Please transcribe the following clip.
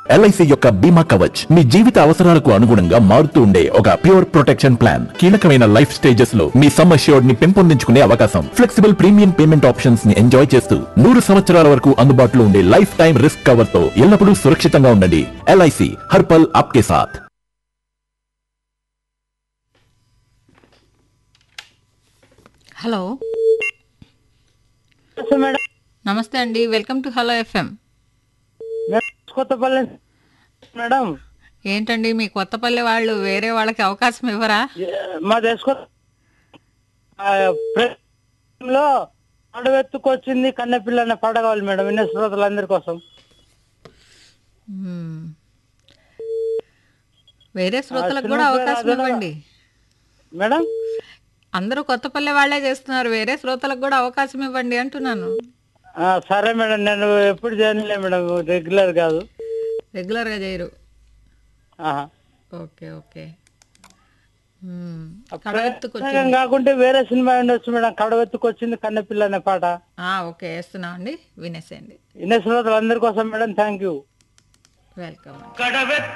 LIC యొక్క బీమా కవచ్ మీ జీవిత అవసరాలకు అనుగుణంగా మారుతూ ఉండే ఒక ప్యూర్ ప్రొటెక్షన్ ప్లాన్ కీలకమైన లైఫ్ స్టేజెస్ లో మీ సమ్ అష్యూర్డ్ ని పెంపొందించుకునే అవకాశం ఫ్లెక్సిబుల్ ప్రీమియం పేమెంట్ ఆప్షన్స్ ని ఎంజాయ్ చేస్తూ నూరు సంవత్సరాల వరకు అందుబాటులో ఉండే లైఫ్ టైం రిస్క్ కవర్ తో ఎల్లప్పుడూ సురక్షితంగా ఉండండి ఎల్ఐసి హర్పల్ ఆప్కే సాథ్ హలో నమస్తే మేడం నమస్తే అండి వెల్కమ్ టు హలో ఎఫ్ఎం నేను కొత్తపల్లి మేడం ఏంటండి మీ కొత్తపల్లి వాళ్ళు వేరే వాళ్ళకి అవకాశం ఇవ్వరా ఏ- మా దేశ లో అడవెత్తుకొచ్చింది కన్నెపిల్ల అనే పాట కావాలి మేడం విన్న శ్రోతలందరి కోసం మ్మ్. వేరే శ్రోతలకు కూడా అవకాశం ఇవ్వండి మేడం అందరూ కొత్తపల్లి వాళ్ళే చేస్తున్నారు వేరే శ్రోతలకు కూడా అవకాశం ఇవ్వండి అంటున్నాను ఆ, సరే మేడం నేను ఎప్పుడు చేయనులే మేడం రెగ్యులర్ కాదు రెగ్యులర్గా చేయరు ఆహా. ఓకే ఓకే మ్మ్. కడవెత్తుకొచ్చి ప్రత్యేకం కాకుంటే వేరే సినిమా ఉండొచ్చు మేడం కడవెత్తుకొచ్చింది కన్నెపిల్ల అనే పాట ఆ, ఓకే వేస్తున్నాం అండి వినేసేయండి విన్న శ్రోతలందరి కోసం మేడం థ్యాంక్ యూ వెల్కమ్ అండి